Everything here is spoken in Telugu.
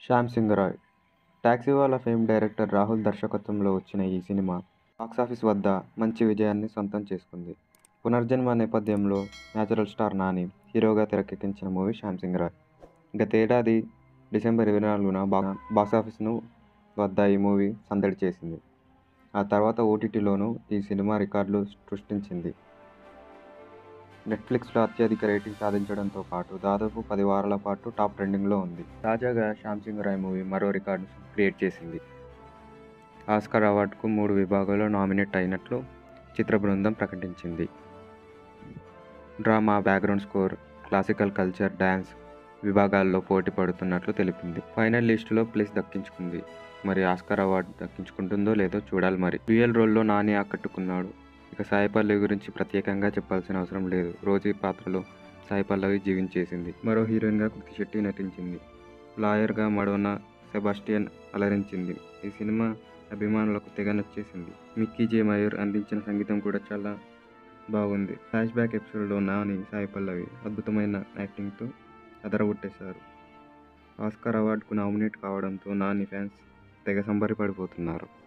శ్యామ్ సింగ్ రాయ్ టాక్సీవాలా ఫేమ్ డైరెక్టర్ రాహుల్ దర్శకత్వంలో వచ్చిన ఈ సినిమా బాక్సాఫీస్ వద్ద మంచి విజయాన్ని సొంతం చేసుకుంది పునర్జన్మ నేపథ్యంలో న్యాచురల్ స్టార్ నాని హీరోగా తెరకెక్కించిన మూవీ శ్యామ్ సింగ్ రాయ్ గతేడాది డిసెంబర్ ఇరవై నాలుగున బా బాక్సాఫీస్ను వద్ద ఈ మూవీ సందడి చేసింది ఆ తర్వాత ఓటీటీలోనూ ఈ సినిమా రికార్డులు సృష్టించింది నెట్ఫ్లిక్స్లో అత్యధిక రేటింగ్ సాధించడంతో పాటు దాదాపు పది వారాల పాటు టాప్ ట్రెండింగ్లో ఉంది తాజాగా శ్యామ్ సింగ్ రాయ్ మూవీ మరో రికార్డు క్రియేట్ చేసింది ఆస్కార్ అవార్డుకు మూడు విభాగాల్లో నామినేట్ అయినట్లు చిత్ర బృందం ప్రకటించింది drama background score classical culture dance విభాగాల్లో పోటీ పడుతున్నట్లు తెలిపింది ఫైనల్ లిస్టులో ప్లేస్ దక్కించుకుంది మరి ఆస్కార్ అవార్డు దక్కించుకుంటుందో లేదో చూడాలి మరి డ్యూయల్ రోల్లో నాని ఆకట్టుకున్నాడు ఇక సాయి పల్లవి గురించి ప్రత్యేకంగా చెప్పాల్సిన అవసరం లేదు రోజీ పాత్రలో సాయి పల్లవి జీవించేసింది మరో హీరోయిన్గా కృతి శెట్టి నటించింది లాయర్గా మడోనా సెబాస్టియన్ అలరించింది ఈ సినిమా అభిమానులకు తెగ నచ్చేసింది మిక్కీ జే మయూర్ అందించిన సంగీతం కూడా చాలా బాగుంది ఫ్లాష్ బ్యాక్ ఎపిసోడ్లో నాని సాయి పల్లవి అద్భుతమైన యాక్టింగ్తో అదరగొట్టేశారు ఆస్కార్ అవార్డుకు నామినేట్ కావడంతో నాని ఫ్యాన్స్ తెగ సంబరపడిపోతున్నారు